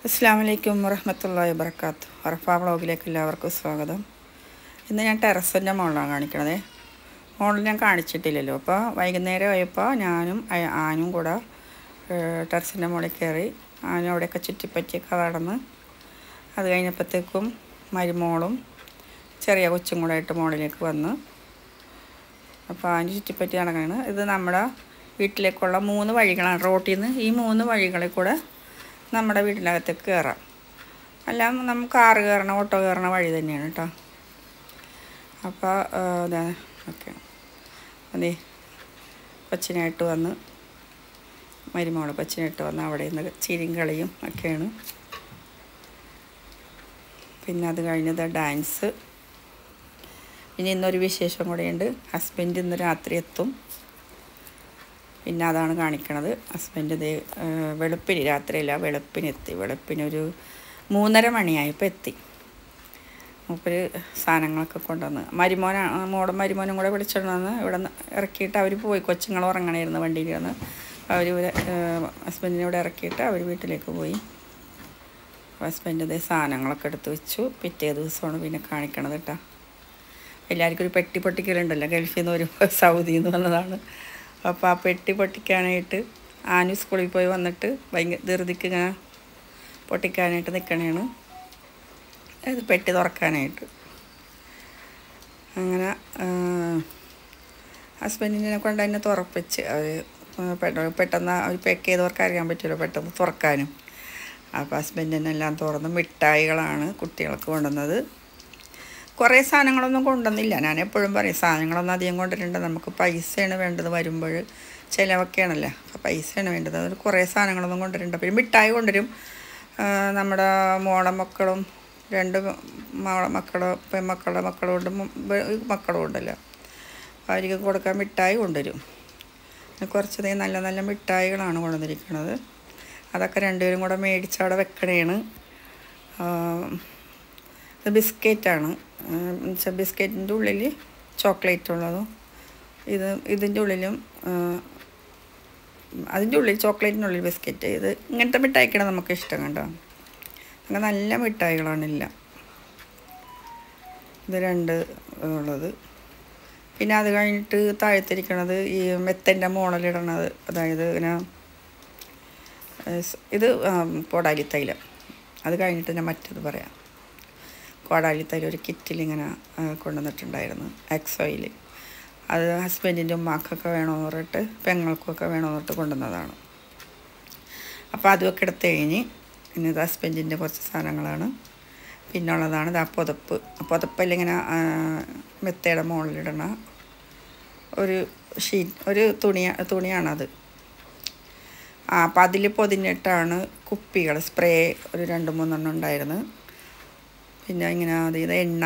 അസ്സാം വലൈക്കും വറഹമത്തല്ലാ വബർക്കാത്തു അറഫ വ്ളോഗിലേക്ക് എല്ലാവർക്കും സ്വാഗതം ഇന്ന് ഞാൻ ടെറസിൻ്റെ മുകളിലാണ് കാണിക്കണത് മുകളിൽ ഞാൻ കാണിച്ചിട്ടില്ലല്ലോ അപ്പോൾ വൈകുന്നേരം ആയപ്പോൾ ഞാനും അയ- ആനും കൂടെ ടെറസിൻ്റെ മുകളിൽ കയറി ആനും അവിടെയൊക്കെ ചുറ്റിപ്പറ്റിയൊക്കെ നടന്ന് അത് കഴിഞ്ഞപ്പോഴത്തേക്കും മരുമോളും ചെറിയ കൊച്ചും കൂടെ ആയിട്ട് മുകളിലേക്ക് വന്ന് അപ്പോൾ അതിന് ചുറ്റിപ്പറ്റി നടക്കുകയാണ് ഇത് നമ്മുടെ വീട്ടിലേക്കുള്ള മൂന്ന് വഴികളാണ് റോട്ടിൽ നിന്ന് ഈ മൂന്ന് വഴികളിൽ കൂടെ നമ്മുടെ വീട്ടിനകത്തേക്ക് കയറാം അല്ല നമുക്ക് കാറ് കയറണ ഓട്ടോ കയറണ വഴി തന്നെയാണ് കേട്ടോ അപ്പോൾ അതെ ഓക്കെ അതെ കൊച്ചിനായിട്ട് വന്ന് മരുമോള് കൊച്ചിനായിട്ട് വന്ന് അവിടെ നിന്ന് ചിരിയും കളിയും ഒക്കെയാണ് പിന്നെ അത് കഴിഞ്ഞത് ഡാൻസ് ഇനി ഇന്നൊരു വിശേഷം കൂടെയുണ്ട് ഹസ്ബൻഡ് ഇന്ന് രാത്രി എത്തും പിന്നെ അതാണ് കാണിക്കണത് ഹസ്ബൻഡ് ഇത് വെളുപ്പിന് രാത്രിയല്ല വെളുപ്പിന് എത്തി വെളുപ്പിനൊരു മൂന്നര മണിയായപ്പോൾ എത്തി മൂപ്പര് സാധനങ്ങളൊക്കെ കൊണ്ടുവന്ന് മരുമോനാണ് മോളും മരുമോനും കൂടെ വിളിച്ചോണ്ട് വന്ന് ഇവിടെ നിന്ന് ഇറക്കിയിട്ട് അവർ പോയി കൊച്ചുങ്ങൾ ഉറങ്ങണമായിരുന്നു വണ്ടിയിൽ വന്ന് അവർ ഹസ്ബൻഡിനെ ഇവിടെ ഇറക്കിയിട്ട് അവർ വീട്ടിലേക്ക് പോയി ഹസ്ബൻഡ് ഇതേ സാധനങ്ങളൊക്കെ എടുത്ത് വെച്ചു പിറ്റേ ദിവസമാണ് പിന്നെ കാണിക്കണത് കേട്ടോ എല്ലാവർക്കും ഒരു പെട്ടി പൊട്ടിക്കലുണ്ടല്ലോ ഗൾഫിൽ നിന്ന് വരുമ്പോൾ സൗദിയിൽ നിന്ന് വന്നതാണ് അപ്പോൾ ആ പെട്ടി പൊട്ടിക്കാനായിട്ട് ആനു സ്കൂളിൽ പോയി വന്നിട്ട് ഭയങ്കര ധൃതിക്ക് ഇങ്ങനെ പൊട്ടിക്കാനായിട്ട് നിൽക്കണേണ് അത് പെട്ടി തുറക്കാനായിട്ട് അങ്ങനെ ഹസ്ബൻഡിനെ കൊണ്ട് അതിനെ തുറപ്പിച്ച് അവർ പെട്ടെന്ന് പെട്ടെന്ന് അവർ പെക്ക് ചെയ്തവർക്ക് അറിയാൻ പറ്റുമല്ലോ പെട്ടെന്ന് തുറക്കാനും അപ്പോൾ ഹസ്ബൻഡിനെല്ലാം തുറന്ന് മിഠായികളാണ് കുട്ടികൾക്ക് കൊണ്ടുവന്നത് കുറേ സാധനങ്ങളൊന്നും കൊണ്ടുവന്നില്ല ഞാൻ എപ്പോഴും പറയും സാധനങ്ങളൊന്നും അധികം കൊണ്ടുവരണ്ട നമുക്ക് പൈസയാണ് വേണ്ടത് വരുമ്പോൾ ചിലവൊക്കെയാണല്ലോ അപ്പോൾ പൈസയാണ് വേണ്ടത് അതുകൊണ്ട് കുറേ സാധനങ്ങളൊന്നും കൊണ്ടുവരണ്ട പിന്നെ മിഠായി കൊണ്ടുവരും ആ, നമ്മുടെ മോളെ മക്കളും രണ്ട് മോളെ മക്കളോ പെൺമക്കളുടെ മക്കളും ഉണ്ട് മ- ബ- മക്കളും ഉണ്ടല്ലോ അവർക്ക് കൊടുക്കാൻ മിഠായി കൊണ്ടുവരും പിന്നെ കുറച്ചധികം നല്ല നല്ല മിഠായികളാണ് കൊണ്ടുവന്നിരിക്കുന്നത് അതൊക്കെ രണ്ടുപേരും കൂടെ മേടിച്ച് അവിടെ വെക്കണേണ് ആ, ഇത് ബിസ്ക്കറ്റാണ് എന്നുവെച്ചാൽ ബിസ്ക്കറ്റിൻ്റെ ഉള്ളിൽ ചോക്ലേറ്റ് ഉള്ളതും ഇത് ഇതിൻ്റെ ഉള്ളിലും ആ, അതിൻ്റെ ഉള്ളിൽ ചോക്ലേറ്റിനുള്ളിൽ ബിസ്ക്കറ്റ് ഇത് ഇങ്ങനത്തെ മിഠായിക്കാണ് നമുക്ക് ഇഷ്ടം കണ്ടോ അങ്ങനെ നല്ല മിഠായികളാണില്ല ഇത് രണ്ട് ഉള്ളത് പിന്നെ അത് കഴിഞ്ഞിട്ട് താഴത്തിരിക്കണത് ഈ മെത്തൻ്റെ മോഡലിടണത് അതായത് ഇങ്ങനെ ഏസ് ഇത് കോടാലി തൈലം അത് കഴിഞ്ഞിട്ട് ഞാൻ മറ്റത് പറയാം കോടാലി തൈലം ഒരു കിറ്റിൽ ഇങ്ങനെ ആ, കൊണ്ടുവന്നിട്ടുണ്ടായിരുന്നു എക്സോയിൽ അത് ഹസ്ബൻഡിൻ്റെ ഉമ്മാക്കൊക്കെ വേണമെന്ന് പറഞ്ഞിട്ട് പെങ്ങൾക്കൊക്കെ വേണമെന്ന് പറഞ്ഞിട്ട് കൊണ്ടുവന്നതാണ് അപ്പോൾ അതുമൊക്കെ എടുത്ത് കഴിഞ്ഞ് പിന്നെ ഇത് ഹസ്ബൻഡിൻ്റെ കുറച്ച് സാധനങ്ങളാണ് പിന്നുള്ളതാണ് ഇത് ആ പുതപ്പ് ആ പുതപ്പല്ല ഇങ്ങനെ ആ, മെത്തയുടെ മുകളിലിടണ ഒരു ഷീറ്റ് ഒരു തുണിയ തുണിയാണത് ആ അപ്പം അതിൽ പൊതിഞ്ഞിട്ടാണ് കുപ്പികൾ സ്പ്രേ ഒരു രണ്ട് മൂന്നെണ്ണം ഉണ്ടായിരുന്നു പിന്നെ ഇങ്ങനെ അത് ഇത് എണ്ണ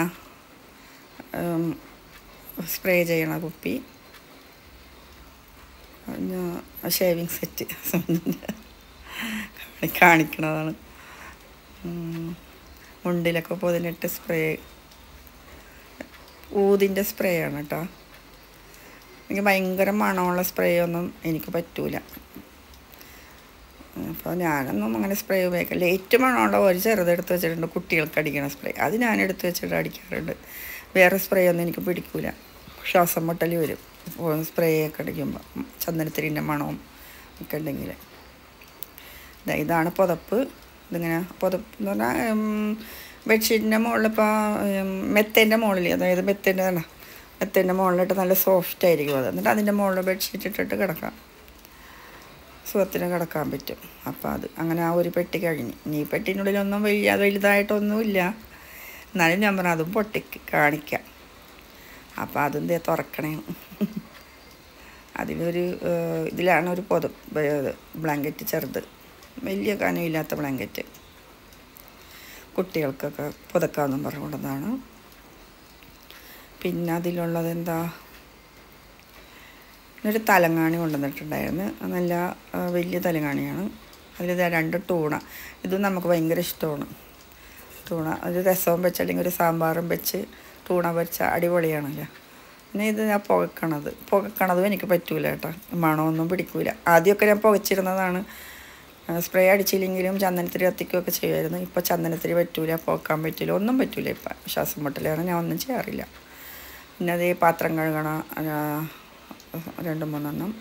സ്പ്രേ ചെയ്യണ കുപ്പി പിന്നെ ഷേവിങ് സെറ്റ് കാണിക്കണതാണ് ഉം. മുണ്ടിലൊക്കെ പൊതിഞ്ഞിട്ട് സ്പ്രേ ഊതിൻ്റെ സ്പ്രേ ആണ് കേട്ടോ എനിക്ക് ഭയങ്കര മണമുള്ള സ്പ്രേ ഒന്നും എനിക്ക് പറ്റൂല അപ്പോൾ ഞാനൊന്നും അങ്ങനെ സ്പ്രേ ഉപയോഗിക്കില്ല ഏറ്റവും മണമുള്ള ഒരു ചെറുതെടുത്ത് വെച്ചിട്ടുണ്ട് കുട്ടികൾക്ക് അടിക്കണ സ്പ്രേ അത് ഞാൻ എടുത്ത് വെച്ചിട്ട് അടിക്കാറുണ്ട് വേറെ സ്പ്രേ ഒന്നും എനിക്ക് പിടിക്കൂല ശ്വാസം മുട്ടൽ വരും സ്പ്രേ ഒക്കെ അടിക്കുമ്പോൾ ചന്ദനത്തിരിൻ്റെ മണവും ഒക്കെ ഉണ്ടെങ്കിൽ ദാ ഇതാണ് പുതപ്പ് ഇതിങ്ങനെ പുതപ്പ് എന്ന് പറഞ്ഞാൽ ബെഡ്ഷീറ്റിൻ്റെ മുകളിൽ ഇപ്പോൾ മെത്തേൻ്റെ മുകളിൽ അതായത് മെത്തേൻ്റെ തന്നെ മെത്തേൻ്റെ മുകളിലിട്ട് നല്ല സോഫ്റ്റ് ആയിരിക്കും അത് എന്നിട്ട് അതിൻ്റെ മുകളിൽ ബെഡ്ഷീറ്റ് ഇട്ടിട്ട് കിടക്കാം സുഖത്തിന് കിടക്കാൻ പറ്റും അപ്പോൾ അത് അങ്ങനെ ആ ഒരു പെട്ടി കഴിഞ്ഞ് ഇനി ഈ പെട്ടിനുള്ളിലൊന്നും വലിയ വലുതായിട്ടൊന്നുമില്ല എന്നാലും ഞാൻ പറഞ്ഞു അതും പൊട്ടിക്ക് കാണിക്കാം അപ്പോൾ അതും ദേ തുറക്കണേ അതിലൊരു ഏഹ്, ഇതിലാണ് ഒരു പൊതു ബ്ലാങ്കറ്റ് ചെറുത് വലിയ കനമില്ലാത്ത ബ്ലാങ്കറ്റ് കുട്ടികൾക്കൊക്കെ പുതക്കാമെന്നും പറഞ്ഞുകൊണ്ടതാണ് പിന്നെ അതിലുള്ളത് എന്താ ഒരു തലങ്ങാണി കൊണ്ടുവന്നിട്ടുണ്ടായിരുന്നു അത് നല്ല ആ, വലിയ തലങ്ങാണിയാണ് അതിൽ രണ്ട് ടൂണ ഇതും നമുക്ക് ഭയങ്കര ഇഷ്ടമാണ് ടൂണ ഒരു രസവും വെച്ച് അല്ലെങ്കിൽ ഒരു സാമ്പാറും വെച്ച് ടൂണ വെച്ച അടിപൊളിയാണല്ലോ പിന്നെ ഇത് ഞാൻ പുകക്കണത് പുകക്കണതും എനിക്ക് പറ്റൂല കേട്ടോ മണമൊന്നും പിടിക്കൂല ആദ്യമൊക്കെ ഞാൻ പുകച്ചിരുന്നതാണ് സ്പ്രേ അടിച്ചില്ലെങ്കിലും ചന്ദനത്തിരി കത്തിക്കുകയൊക്കെ ചെയ്യുമായിരുന്നു ഇപ്പോൾ ചന്ദനത്തിരി പറ്റൂല പോക്കാൻ പറ്റില്ല ഒന്നും പറ്റൂല ഇപ്പം ശ്വാസം മുട്ടലാണ് ഞാൻ ഒന്നും ചെയ്യാറില്ല പിന്നെ അതേ പാത്രം കഴുകണം ആ, രണ്ട് മൂന്നെണ്ണം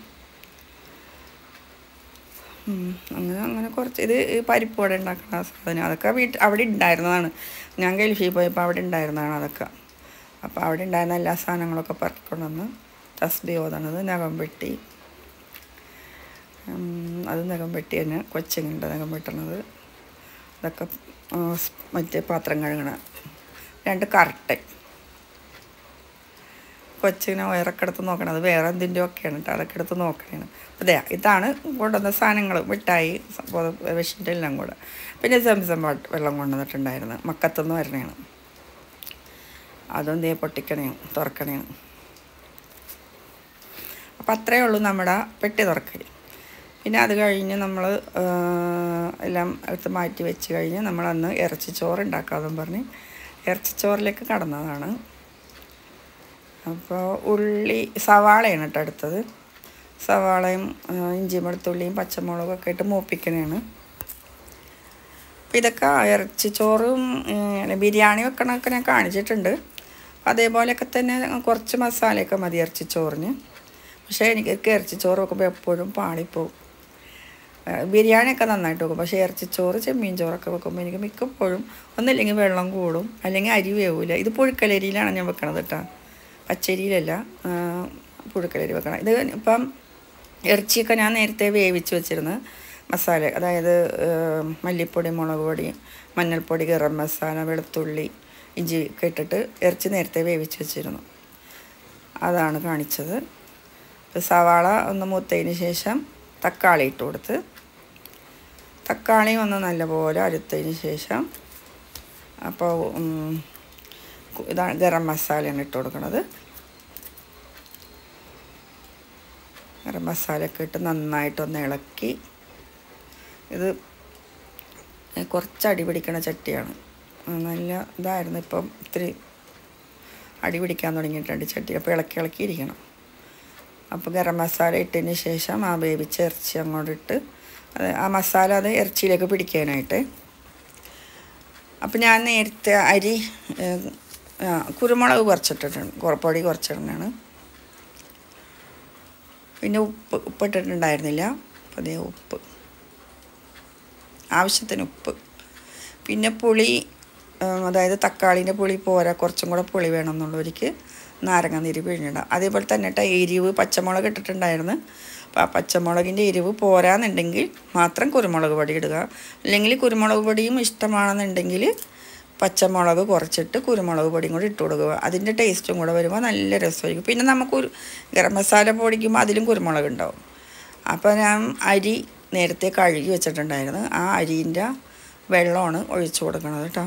ഉം, അങ്ങനെ അങ്ങനെ കുറച്ച് ഇത് ഈ പരിപ്പ് വട ഉണ്ടാക്കുന്ന സാധനം അതൊക്കെ വീട്ടിൽ അവിടെ ഉണ്ടായിരുന്നതാണ് ഞാൻ ഗൾഫിൽ പോയപ്പോൾ അവിടെ ഉണ്ടായിരുന്നതാണ് അതൊക്കെ അപ്പോൾ അവിടെ ഉണ്ടായിരുന്ന എല്ലാ സാധനങ്ങളൊക്കെ പറക്കൊണ്ടുവന്ന് തസ്ബി ഓതണത് നഖം വെട്ടി ഉം, അത് നഖം വെട്ടി തന്നെ കൊച്ചിങ്ങുണ്ട് നഖം വെട്ടണത് അതൊക്കെ ആ, സ് മറ്റേ പാത്രം കഴുകണ രണ്ട് കറക്റ്റ് കൊച്ചിനെ വയറൊക്കെ എടുത്ത് നോക്കണം അത് വേറെ എന്തിൻ്റെ ഒക്കെയാണ് കേട്ടോ അതൊക്കെ എടുത്ത് നോക്കണേണ് അതെ ഇതാണ് കൊണ്ടുവന്ന സാധനങ്ങൾ മിഠായി വിഷിൻ്റെ എല്ലാം കൂടെ പിന്നെ സംസം വെള്ളം കൊണ്ടുവന്നിട്ടുണ്ടായിരുന്നു മക്കത്തുനിന്ന് വരണേണ് അതും ദേ പൊട്ടിക്കണേണ് തുറക്കണേണ് അപ്പം അത്രയേ ഉള്ളൂ നമ്മുടെ പെട്ടി തുറക്കൽ പിന്നെ അത് കഴിഞ്ഞ് നമ്മൾ എല്ലാം എടുത്ത് മാറ്റി വെച്ച് കഴിഞ്ഞ് നമ്മളന്ന് ഇറച്ചിച്ചോറ് ഉണ്ടാക്കാമെന്നും പറഞ്ഞ് ഇറച്ചിച്ചോറിലേക്ക് കടന്നതാണ് അപ്പോൾ ഉള്ളി സവാളയാണ് കേട്ടോ എടുത്തത് സവാളയും ആ, ഇഞ്ചിയും വെളുത്തുള്ളിയും പച്ചമുളകും ഒക്കെ ഇട്ട് മൂപ്പിക്കണതാണ് അപ്പം ഇതൊക്കെ ഇറച്ചി ചോറും ഏ, ബിരിയാണി വെക്കണമൊക്കെ ഞാൻ കാണിച്ചിട്ടുണ്ട് അതേപോലെയൊക്കെ തന്നെ കുറച്ച് മസാലയൊക്കെ മതി ഇറച്ചി ചോറിന് പക്ഷേ എനിക്ക് ഇറച്ചി ചോറ് വെക്കുമ്പോൾ എപ്പോഴും പാളിപ്പോവും ആ, ബിരിയാണിയൊക്കെ നന്നായിട്ട് വെക്കും പക്ഷേ ഇറച്ചിച്ചോറ് ചെമ്മീൻ ചോറൊക്കെ വെക്കുമ്പോൾ എനിക്ക് മിക്കപ്പോഴും ഒന്നില്ലെങ്കിൽ വെള്ളം കൂടും അല്ലെങ്കിൽ അരി വേവില്ല ഇത് പുഴുക്കലരിയിലാണ് ഞാൻ വെക്കണത് കേട്ടോ പച്ചരിയിലല്ല ആ, പുഴുക്കലരി വെക്കണം ഇത് ഇപ്പം ഇറച്ചിയൊക്കെ ഞാൻ നേരത്തെ വേവിച്ച് വെച്ചിരുന്നു മസാല അതായത് ആ, മല്ലിപ്പൊടി മുളക് പൊടി മഞ്ഞൾപ്പൊടി ഗരം മസാല വെളുത്തുള്ളി ഇഞ്ചി ഒക്കെ ഇട്ടിട്ട് ഇറച്ചി നേരത്തെ വേവിച്ച് വെച്ചിരുന്നു അതാണ് കാണിച്ചത് ഇപ്പം സവാള ഒന്ന് മൂത്തതിന് ശേഷം തക്കാളി ഇട്ട് കൊടുത്ത് തക്കാളി ഒന്ന് നല്ലപോലെ അരുത്തതിന് ശേഷം അപ്പോൾ ഉം, കു- ഇതാണ് ഗരം മസാലയാണ് ഇട്ട് കൊടുക്കുന്നത് ഗരം മസാലയൊക്കെ ഇട്ട് നന്നായിട്ടൊന്ന് ഇളക്കി ഇത് കുറച്ച് അടി പിടിക്കണ ചട്ടിയാണ് ആ, നല്ല ഇതായിരുന്നു ഇപ്പം ഇത്തിരി അടി പിടിക്കാൻ തുടങ്ങിയിട്ടുണ്ട് ചട്ടി അപ്പോൾ ഇളക്കി ഇളക്കി ഇരിക്കണം അപ്പോൾ ഗരം മസാല ഇട്ടതിന് ശേഷം ആ വേവിച്ച ഇറച്ചി അങ്ങോട്ട് ഇട്ട് അത് ആ മസാല അത് ഇറച്ചിയിലേക്ക് പിടിക്കാനായിട്ട് അപ്പം ഞാൻ നേരത്തെ അരി ഏഹ്, ആ, കുരുമുളക് കുറച്ചിട്ടിട്ടുണ്ട് കുറപ്പൊടി കുറച്ചിടണതാണ് പിന്നെ ഉപ്പ് ഉപ്പിട്ടിട്ടുണ്ടായിരുന്നില്ല അപ്പം അതേ ഉപ്പ് ആവശ്യത്തിന് ഉപ്പ് പിന്നെ പുളി ആ, അതായത് തക്കാളീൻ്റെ പുളി പോരാ കുറച്ചും കൂടെ പുളി വേണം എന്നുള്ളവർക്ക് നാരങ്ങ നീര് പിഴിഞ്ഞിടാം അതേപോലെ തന്നെ കേട്ടോ എരിവ് പച്ചമുളക് ഇട്ടിട്ടുണ്ടായിരുന്നു അപ്പോൾ ആ പച്ചമുളകിൻ്റെ എരിവ് പോരാന്നുണ്ടെങ്കിൽ മാത്രം കുരുമുളക് പൊടി ഇടുക അല്ലെങ്കിൽ കുരുമുളക് പൊടിയും ഇഷ്ടമാണെന്നുണ്ടെങ്കിൽ പച്ചമുളക് കുറച്ചിട്ട് കുരുമുളക് പൊടിയും കൂടി ഇട്ട് കൊടുക്കുക അതിൻ്റെ ടേസ്റ്റും കൂടെ വരുമ്പോൾ നല്ല രസമായിരിക്കും പിന്നെ നമുക്ക് ഒരു ഗരം മസാല പൊടിക്കുമ്പോൾ അതിലും കുരുമുളക് ഉണ്ടാവും അപ്പോൾ ഞാൻ അരി നേരത്തെ കഴുകി വെച്ചിട്ടുണ്ടായിരുന്നു ആ അരിൻ്റെ വെള്ളമാണ് ഒഴിച്ചു കൊടുക്കണത് കേട്ടോ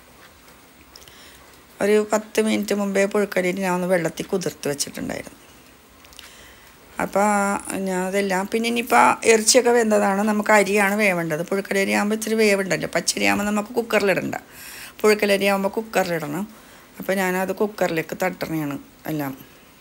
ഒരു പത്ത് മിനിറ്റ് മുമ്പേ പുഴുക്കലരി ഞാൻ ഒന്ന് വെള്ളത്തിൽ കുതിർത്ത് വെച്ചിട്ടുണ്ടായിരുന്നു അപ്പോൾ ഞാൻ അതെല്ലാം പിന്നെ ഇനിയിപ്പോൾ ഇറച്ചിയൊക്കെ വെന്തതാണ് നമുക്ക് അരിയാണ് വേവേണ്ടത് പുഴുക്കലരി ആകുമ്പോൾ ഇച്ചിരി വേവുണ്ടല്ലോ പച്ചരി ആകുമ്പോൾ നമുക്ക് കുക്കറിലിടണ്ട പുഴുക്കലരി ആകുമ്പോൾ കുക്കറിലിടണം അപ്പോൾ ഞാനത് കുക്കറിലേക്ക് തട്ടണയാണ് എല്ലാം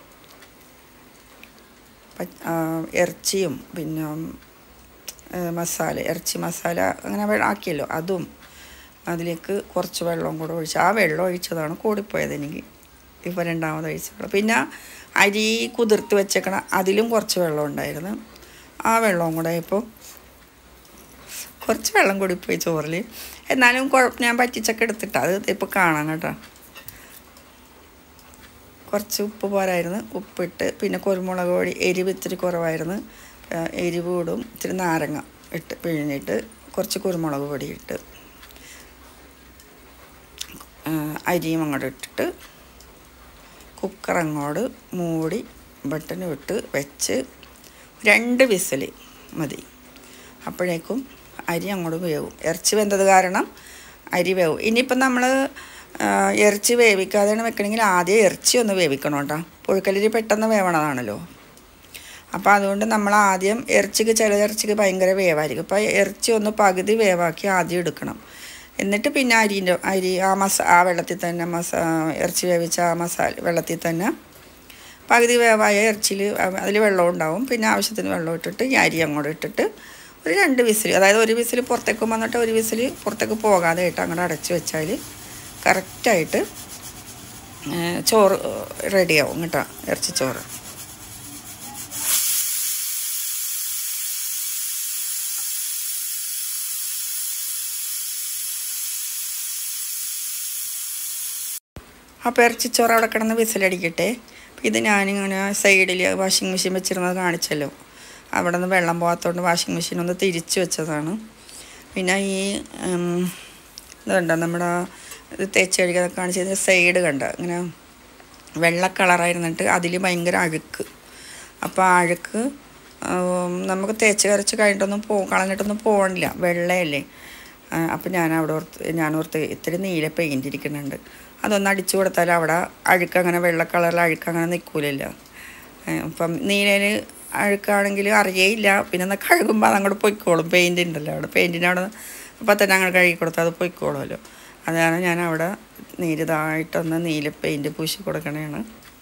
പ- ആ, ഇറച്ചിയും പിന്നെ ആ, മസാല ഇറച്ചി മസാല അങ്ങനെ വെ- ആക്കിയല്ലോ അതും അതിലേക്ക് കുറച്ച് വെള്ളവും കൂടെ ഒഴിച്ച് ആ വെള്ളം ഒഴിച്ചതാണ് കൂടിപ്പോയത് എനിക്ക് ഇപ്പോൾ രണ്ടാമത് ഒഴിച്ച വെള്ളം പിന്നെ അരി കുതിർത്ത് വെച്ചേക്കണ അതിലും കുറച്ച് വെള്ളം ഉണ്ടായിരുന്നു ആ വെള്ളവും കൂടെ ഇപ്പോൾ കുറച്ച് വെള്ളം കൂടിപ്പോയി ചോറിൽ എന്നാലും കുഴപ്പം ഞാൻ പറ്റിച്ചൊക്കെ എടുത്തിട്ട് അത് ഇപ്പോൾ കാണാം കേട്ടോ കുറച്ച് ഉപ്പ് പോരായിരുന്നു ഉപ്പിട്ട് പിന്നെ കുരുമുളക് പൊടി എരിവ് ഇത്തിരി കുറവായിരുന്നു ആ, എരിവ് ഇടും ഇത്തിരി നാരങ്ങ ഇട്ട് പിഴിഞ്ഞിട്ട് കുറച്ച് കുരുമുളക് പൊടി ഇട്ട് ആ, അരിയും അങ്ങോട്ട് ഇട്ടിട്ട് കുക്കർ അങ്ങോട്ട് മൂടി ബട്ടൺ ഇട്ട് വെച്ച് രണ്ട് വിസിൽ മതി അപ്പോഴേക്കും അരി അങ്ങോട്ട് വേവും ഇറച്ചി വെന്തത് കാരണം അരി വേവും ഇനിയിപ്പം നമ്മൾ ഇറച്ചി വേവിക്കാതെയാണ് വെക്കണമെങ്കിൽ ആദ്യം ഇറച്ചി ഒന്ന് വേവിക്കണം കേട്ടോ പുഴുക്കലരി പെട്ടെന്ന് വേവണതാണല്ലോ അപ്പോൾ അതുകൊണ്ട് നമ്മൾ ആദ്യം ഇറച്ചിക്ക് ചില ഇറച്ചിക്ക് ഭയങ്കര വേവായിരിക്കും അപ്പോൾ ഇറച്ചി ഒന്ന് പകുതി വേവാക്കി ആദ്യം എടുക്കണം എന്നിട്ട് പിന്നെ അരിൻ്റെ അരി ആ മസ ആ വെള്ളത്തിൽ തന്നെ മസ ഇറച്ചി വേവിച്ച ആ മസാല വെള്ളത്തിൽ തന്നെ പകുതി വേവായ ഇറച്ചിയിൽ അതിൽ വെള്ളം ഉണ്ടാവും പിന്നെ ആവശ്യത്തിന് വെള്ളം ഇട്ടിട്ട് ഈ അരി അങ്ങോട്ട് ഇട്ടിട്ട് ഒരു രണ്ട് വിസിൽ അതായത് ഒരു വിസിൽ പുറത്തേക്ക് വന്നിട്ട് ഒരു വിസിൽ പുറത്തേക്ക് പോകാതെ ആയിട്ട് അങ്ങോട്ട് അടച്ച് വെച്ചാൽ കറക്റ്റായിട്ട് ചോറ് റെഡിയാവും കേട്ടോ ഇറച്ചിച്ചോറ് അപ്പോൾ ഇറച്ചിച്ചോറ് അവിടെ കിടന്ന് വിസിലടിക്കട്ടെ ഇത് ഞാനിങ്ങനെ സൈഡിൽ വാഷിംഗ് മെഷീൻ വെച്ചിരുന്നത് കാണിച്ചല്ലോ അവിടെ നിന്ന് വെള്ളം പോകാത്തതുകൊണ്ട് വാഷിംഗ് മെഷീൻ ഒന്ന് തിരിച്ച് വെച്ചതാണ് പിന്നെ ഈ ഉം, ഇതുണ്ടോ നമ്മുടെ ഇത് തേച്ച് കഴുകാതെ കാണിച്ചതിൻ്റെ സൈഡ് കണ്ട ഇങ്ങനെ വെള്ള കളറായിരുന്നിട്ട് അതിൽ ഭയങ്കര അഴുക്ക് അപ്പോൾ ആ അഴുക്ക് ഉം, നമുക്ക് തേച്ച് കരച്ച് കഴിഞ്ഞിട്ടൊന്നും പോ കളഞ്ഞിട്ടൊന്നും പോകണില്ല വെള്ളയല്ലേ അപ്പോൾ ഞാൻ അവിടെ ഓർത്ത് ഞാൻ ഓർത്ത് ഇത്തിരി നീല പെയിൻ്റ് ഇരിക്കുന്നുണ്ട് അതൊന്ന് അടിച്ചു കൊടുത്താൽ അവിടെ അഴുക്ക് അങ്ങനെ വെള്ള കളറിൽ അഴുക്ക് അങ്ങനെ നിൽക്കൂലല്ലോ അപ്പം നീലയിൽ അഴുക്കാണെങ്കിൽ അറിയേയില്ല പിന്നെ ഒന്ന് കഴുകുമ്പോൾ അതങ്ങോട്ട് പൊയ്ക്കോളും പെയിൻ്റ് ഉണ്ടല്ലോ അവിടെ പെയിൻറ്റിൻ്റെ അവിടെ അപ്പം തന്നെ അങ്ങോട്ട് കഴുകി കൊടുത്താൽ അത് പൊയ്ക്കോളുമല്ലോ അതാണ് ഞാൻ അവിടെ നീരിതായിട്ടൊന്ന് നീല പെയിൻറ്റ് പൂശി കൊടുക്കണേണ്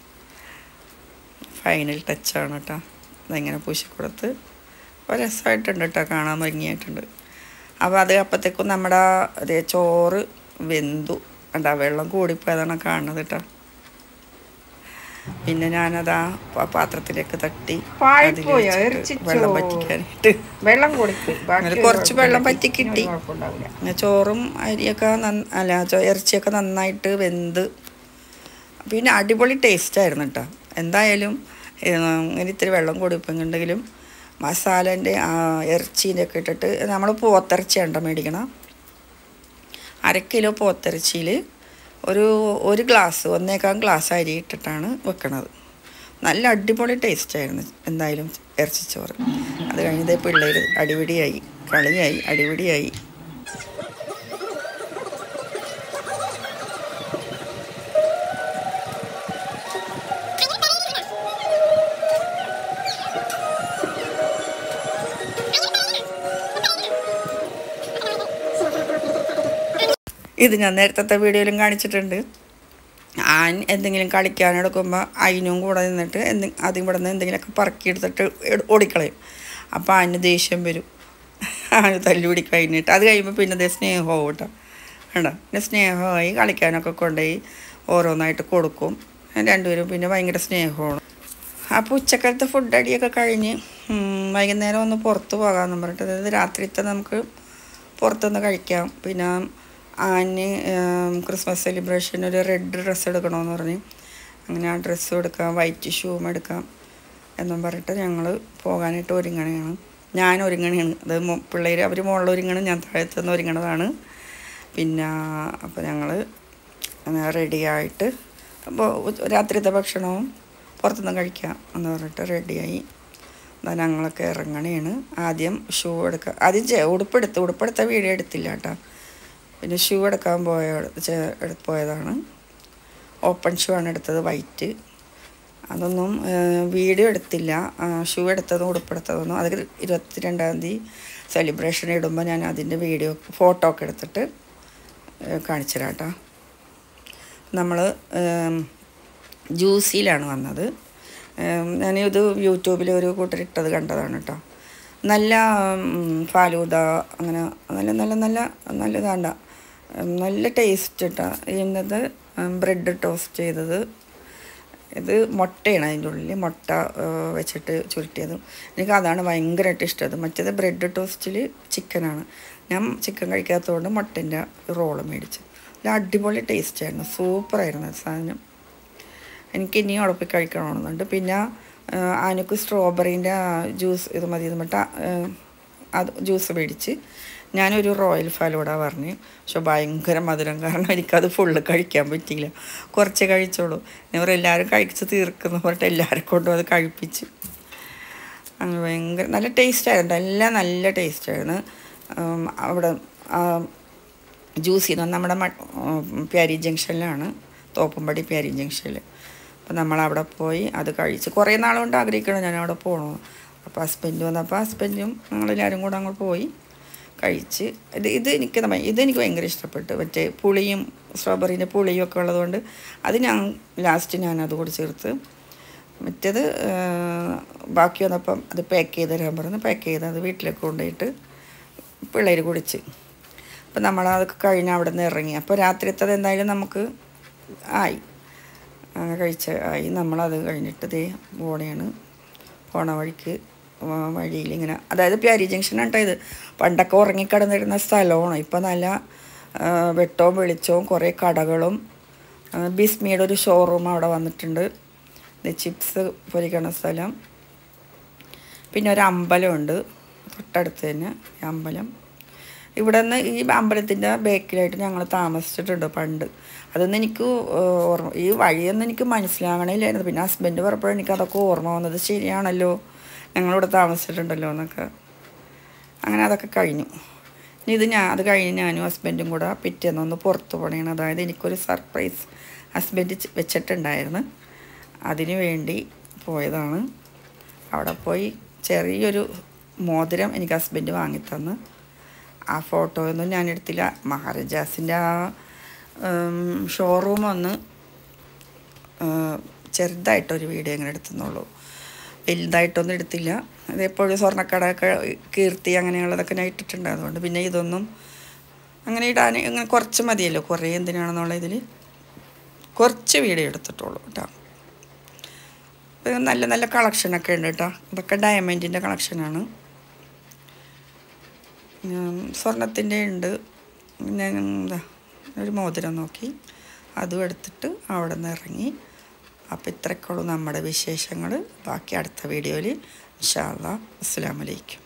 ഫൈനൽ ടച്ചാണ് കേട്ടോ അതിങ്ങനെ പൂശി കൊടുത്ത് അപ്പോൾ രസമായിട്ടുണ്ട് കേട്ടോ കാണാൻ ഭംഗിയായിട്ടുണ്ട് അപ്പോൾ അത് അപ്പോഴത്തേക്കും നമ്മുടെ അതേ ചോറ് വെന്തു എന്താ വെള്ളം കൂടിപ്പോയതാണ് കാണുന്നത് കേട്ടോ പിന്നെ ഞാനതാ പ- പാത്രത്തിലേക്ക് തട്ടി അതിൽ പാഴിപ്പോയോ? വെച്ചിട്ട് ഇറച്ചിച്ചോ? വെള്ളം പറ്റിക്കാനായിട്ട് വെള്ളം കൊടുക്കും അങ്ങനെ കുറച്ച് വെള്ളം പറ്റി കിട്ടി കുഴപ്പമുണ്ടാവില്ല പിന്നെ ചോറും അരിയൊക്കെ നന്ന അല്ല ചോ- ഇറച്ചിയൊക്കെ നന്നായിട്ട് വെന്ത് പിന്നെ അടിപൊളി ടേസ്റ്റ് ആയിരുന്നു കേട്ടോ എന്തായാലും ഏഹ്, ഇങ്ങനെ ഇത്തിരി വെള്ളം കൊടുക്കുന്നുണ്ടെങ്കിലും മസാലേൻ്റെ ഇറച്ചീൻ്റെ ഒക്കെ ഇട്ടിട്ട് നമ്മൾ പോത്തിറച്ചിയാണ് മേടിക്കണം അര കിലോ പോത്തിറച്ചിയിൽ ഒരു ഒരു ഗ്ലാസ് ഒന്നേക്കാൾ ഗ്ലാസ് അരി ഇട്ടിട്ടാണ് വെക്കണത് നല്ല അടിപൊളി ടേസ്റ്റ് ആയിരുന്നു എന്തായാലും ഇറച്ചിച്ചോറ് അത് കഴിഞ്ഞതേ പിള്ളേർ അടിപിടിയായി കളിയായി അടിപിടിയായി ഇത് ഞാൻ നേരത്തെ വീഡിയോയിലും കാണിച്ചിട്ടുണ്ട് ആൻ എന്തെങ്കിലും കളിക്കാനെടുക്കുമ്പോൾ അതിനും കൂടെ നിന്നിട്ട് എന്തെ അതും ഇവിടെ നിന്ന് എന്തെങ്കിലുമൊക്കെ പറക്കിയെടുത്തിട്ട് എട്- ഓടിക്കളയും അപ്പോൾ ആന് ദേഷ്യം വരും ആന് തല്ലുപിടി കഴിഞ്ഞിട്ട് അത് കഴിയുമ്പോൾ പിന്നെ ദേ സ്നേഹവും കേട്ടോ കണ്ടോ പിന്നെ സ്നേഹമായി കളിക്കാനൊക്കെ കൊണ്ടുപോയി ഓരോന്നായിട്ട് കൊടുക്കും രണ്ടുപേരും പിന്നെ ഭയങ്കര സ്നേഹമാണ് അപ്പോൾ ഉച്ചക്കാലത്തെ ഫുഡ് അടിയൊക്കെ കഴിഞ്ഞ് ഉം, വൈകുന്നേരം ഒന്ന് പുറത്ത് പോകാമെന്ന് പറഞ്ഞിട്ട് അതായത് രാത്രിത്തെ നമുക്ക് പുറത്തുനിന്ന് കഴിക്കാം പിന്നെ ആന് ഉം, ക്രിസ്മസ് സെലിബ്രേഷൻ ഒരു റെഡ് ഡ്രസ്സ് എടുക്കണമെന്ന് പറഞ്ഞ് അങ്ങനെ ആ ഡ്രസ്സും എടുക്കാം വൈറ്റ് ഷൂവും എടുക്കാം എന്നും പറഞ്ഞിട്ട് ഞങ്ങൾ പോകാനായിട്ട് ഒരുങ്ങണയാണ് ഞാൻ ഒരുങ്ങണയാണ് അത് പിള്ളേർ അവർ മുകളിൽ ഒരുങ്ങണം ഞാൻ താഴത്ത് നിന്ന് ഒരുങ്ങണതാണ് പിന്നെ അപ്പോൾ ഞങ്ങൾ റെഡിയായിട്ട് അപ്പോൾ രാത്രിത്തെ ഭക്ഷണവും പുറത്തുനിന്ന് കഴിക്കാം എന്ന് പറഞ്ഞിട്ട് റെഡിയായി എന്നാൽ ഞങ്ങളൊക്കെ ഇറങ്ങണേണ് ആദ്യം ഷൂ എടുക്കുക ആദ്യം ചെ ഉടുപ്പെടുത്ത് ഉടുപ്പെടുത്ത വീഡിയോ എടുത്തില്ല കേട്ടോ പിന്നെ ഷൂ എടുക്കാൻ പോയ ചെ- എടുത്ത് പോയതാണ് ഓപ്പൺ ഷൂ ആണ് എടുത്തത് വൈറ്റ് അതൊന്നും വീഡിയോ എടുത്തില്ല ഷൂ എടുത്തതും ഉടുപ്പെടുത്തതൊന്നും അത് ഇരുപത്തിരണ്ടാം തീയതി സെലിബ്രേഷൻ ഇടുമ്പോൾ ഞാൻ അതിൻ്റെ വീഡിയോ ഫോട്ടോ ഒക്കെ എടുത്തിട്ട് കാണിച്ചു തരാം കേട്ടോ നമ്മൾ ജ്യൂസിയിലാണ് വന്നത് ഏം, ഞാനിത് യൂട്യൂബിൽ ഒരു കൂട്ടരിട്ടത് കണ്ടതാണ് കേട്ടോ നല്ല ഉം, ഫാലൂദ അങ്ങനെ നല്ല നല്ല നല്ല നല്ലതാണ്ട ഉം, നല്ല ടേസ്റ്റ് കേട്ടോ ഇന്നത് ബ്രെഡ് ടോസ്റ്റ് ചെയ്തത് ഇത് മുട്ടയാണ് അതിൻ്റെ ഉള്ളിൽ മുട്ട ആ, വെച്ചിട്ട് ചുരുട്ടിയതും എനിക്ക് അതാണ് ഭയങ്കരമായിട്ട് ഇഷ്ടം മറ്റേത് ബ്രെഡ് ടോസ്റ്റിൽ ചിക്കനാണ് ഞാൻ ചിക്കൻ കഴിക്കാത്തതുകൊണ്ട് മുട്ടൻ്റെ റോള് മേടിച്ചു നല്ല അടിപൊളി ടേസ്റ്റ് ആയിരുന്നു സൂപ്പറായിരുന്നു ആ സാധനം എനിക്ക് ഇനിയും ഉടപ്പി കഴിക്കണമെന്നുണ്ട് പിന്നെ ആ, ആനക്ക് സ്ട്രോബെറീൻ്റെ ജ്യൂസ് ഇത് മതി എന്ന് പറഞ്ഞിട്ട് ആ, അത് ജ്യൂസ് മേടിച്ച് ഞാനൊരു റോയൽ ഫലൂഡ പറഞ്ഞു പക്ഷെ ഭയങ്കര മധുരം കാരണം എനിക്കത് ഫുള്ള് കഴിക്കാൻ പറ്റിയില്ല കുറച്ച് കഴിച്ചോളൂ ഇവർ എല്ലാവരും കഴിച്ച് തീർക്കുന്നു പറഞ്ഞിട്ട് എല്ലാവരെ കൊണ്ടും അത് കഴിപ്പിച്ച് അങ്ങനെ ഭയങ്കര നല്ല ടേസ്റ്റായിരുന്നു എല്ലാം നല്ല ടേസ്റ്റായിരുന്നു അവിടെ ജ്യൂസ് ചെയ്യുന്നത് നമ്മുടെ മ- ഉം, പ്യാരി ജംഗ്ഷനിലാണ് തോപ്പുംപടി പ്യാരി ജംഗ്ഷനിൽ അപ്പോൾ നമ്മളവിടെ പോയി അത് കഴിച്ച് കുറേ നാളുകൊണ്ട് ആഗ്രഹിക്കണം ഞാൻ അവിടെ പോകണമെന്ന് അപ്പോൾ ഹസ്ബൻഡ് വന്നപ്പോൾ ഹസ്ബൻഡും ഞങ്ങളെല്ലാവരും കൂടെ അങ്ങോട്ട് പോയി കഴിച്ച് ഇത് ഇത് എനിക്ക് നമ്മ- ഇത് എനിക്ക് ഭയങ്കര ഇഷ്ടപ്പെട്ടു മറ്റേ പുളിയും സ്ട്രോബെറീൻ്റെ പുളിയും ഒക്കെ ഉള്ളതുകൊണ്ട് അത് ഞാൻ ലാസ്റ്റ് ഞാൻ അത് കൂടി ചേർത്ത് മറ്റേത് ആ, ബാക്കി വന്നപ്പം അത് പാക്ക് ചെയ്ത് തരാൻ പറഞ്ഞു പാക്ക് ചെയ്ത് അത് വീട്ടിലേക്ക് കൊണ്ടുപോയിട്ട് പിള്ളേർ കുടിച്ച് അപ്പം നമ്മളതൊക്കെ കഴിഞ്ഞ് അവിടെ നിന്ന് ഇറങ്ങി അപ്പോൾ രാത്രിയത്തത് എന്തായാലും നമുക്ക് ആയി ആ, കഴിച്ച ആയി നമ്മളത് കഴിഞ്ഞിട്ട് ദേ പോണെയാണ് പോണ വഴിക്ക് വ- വഴിയിൽ ഇങ്ങനെ അതായത് പ്യാരി ജംഗ്ഷൻ കേട്ടോ ഇത് പണ്ടൊക്കെ ഉറങ്ങിക്കിടന്നിരുന്ന സ്ഥലമാണ് ഇപ്പം നല്ല ആ, വെട്ടവും വെളിച്ചവും കുറേ കടകളും ആ, ബിസ്മിയുടെ ഒരു ഷോറൂം അവിടെ വന്നിട്ടുണ്ട് ഇത് ചിപ്സ് പൊരിക്കണ സ്ഥലം പിന്നെ ഒരു അമ്പലമുണ്ട് തൊട്ടടുത്ത് തന്നെ ഈ അമ്പലം ഇവിടെ നിന്ന് ഈ അമ്പലത്തിൻ്റെ ബേക്കിലായിട്ട് ഞങ്ങൾ താമസിച്ചിട്ടുണ്ട് പണ്ട് അതൊന്നും എനിക്ക് ഏഹ്, ഓർമ്മ ഈ വഴിയൊന്നും എനിക്ക് മനസ്സിലാകണില്ലായിരുന്നു പിന്നെ ഹസ്ബൻഡ് പറഞ്ഞപ്പോഴും എനിക്ക് അതൊക്കെ ഓർമ്മ വന്നത് ശരിയാണല്ലോ ഞങ്ങളിവിടെ താമസിച്ചിട്ടുണ്ടല്ലോ എന്നൊക്കെ അങ്ങനെ അതൊക്കെ കഴിഞ്ഞു ഇനി ഇത് ഞാൻ അത് കഴിഞ്ഞ് ഞാനും ഹസ്ബൻഡും കൂടെ പിറ്റേന്നൊന്ന് പുറത്ത് പോകണേണ് അതായത് എനിക്കൊരു സർപ്രൈസ് ഹസ്ബൻഡ് ചെ- വെച്ചിട്ടുണ്ടായിരുന്നു അതിന് വേണ്ടി പോയതാണ് അവിടെ പോയി ചെറിയൊരു മോതിരം എനിക്ക് ഹസ്ബൻഡ് വാങ്ങിത്തന്ന് ആ ഫോട്ടോ ഒന്നും ഞാൻ എടുത്തില്ല മഹാരാജാസിൻ്റെ ആ ഷോറൂം ഒന്ന് ഉം, ചെറുതായിട്ടൊരു വീഡിയോ ഇങ്ങനെ എടുത്തുന്നുള്ളൂ വലുതായിട്ടൊന്നും എടുത്തില്ല അതെപ്പോഴും സ്വർണ്ണക്കടയൊക്കെ കീർത്തി അങ്ങനെയുള്ളതൊക്കെ ഞാൻ ഇട്ടിട്ടുണ്ട് അതുകൊണ്ട് പിന്നെ ഇതൊന്നും അങ്ങനെ ഇടാൻ ഇങ്ങനെ കുറച്ച് മതിയല്ലോ കുറേ എന്തിനാണെന്നുള്ള ഇതിൽ കുറച്ച് വീഡിയോ എടുത്തിട്ടുള്ളൂ കേട്ടോ നല്ല നല്ല കളക്ഷനൊക്കെ ഉണ്ട് കേട്ടോ ഇതൊക്കെ ഡയമണ്ടിൻ്റെ കളക്ഷനാണ് സ്വർണത്തിൻ്റെ ഉണ്ട് പിന്നെ എന്താ ഒരു മോതിരം നോക്കി അതും എടുത്തിട്ട് അവിടെ നിന്ന് ഇറങ്ങി അപ്പോൾ ഇത്രയ്ക്കുള്ളൂ നമ്മുടെ വിശേഷങ്ങൾ ബാക്കി അടുത്ത വീഡിയോയിൽ ഇൻഷാ അല്ലാ അസ്സാം വലൈക്കും